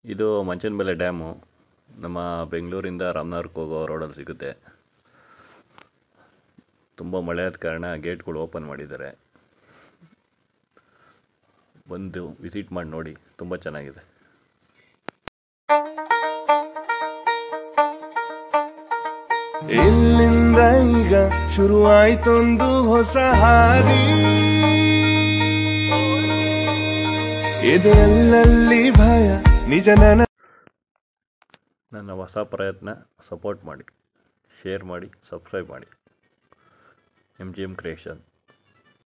ಇದು ಮಂಚನಬೆಲೆ ಡ್ಯಾಮು ನಮ್ಮ ಬೆಂಗಳೂರಿಂದ ರಾಮನಗರಕ್ಕೆ ಹೋಗೋ ರೋಡಲ್ಲಿ ಸಿಗುತ್ತೆ ತುಂಬ ಮಳೆ ಆದ ಕಾರಣ ಗೇಟ್ಗಳು ಓಪನ್ ಮಾಡಿದ್ದಾರೆ ಬಂದು ವಿಸಿಟ್ ಮಾಡಿ ನೋಡಿ ತುಂಬ ಚೆನ್ನಾಗಿದೆ ಇಲ್ಲಿಂದ ಈಗ ಶುರುವಾಯ್ತೊಂದು ಹೊಸ ಹಾದಿ ಎದೆಯಲ್ಲಲ್ಲಿ ಭಯ ನಿಜ ನನ್ನ ನನ್ನ ಹೊಸ ಪ್ರಯತ್ನ ಸಪೋರ್ಟ್ ಮಾಡಿ ಶೇರ್ ಮಾಡಿ ಸಬ್ಸ್ಕ್ರೈಬ್ ಮಾಡಿ ಎಮ್ ಜಿ ಎಮ್ ಕ್ರಿಯೇಷನ್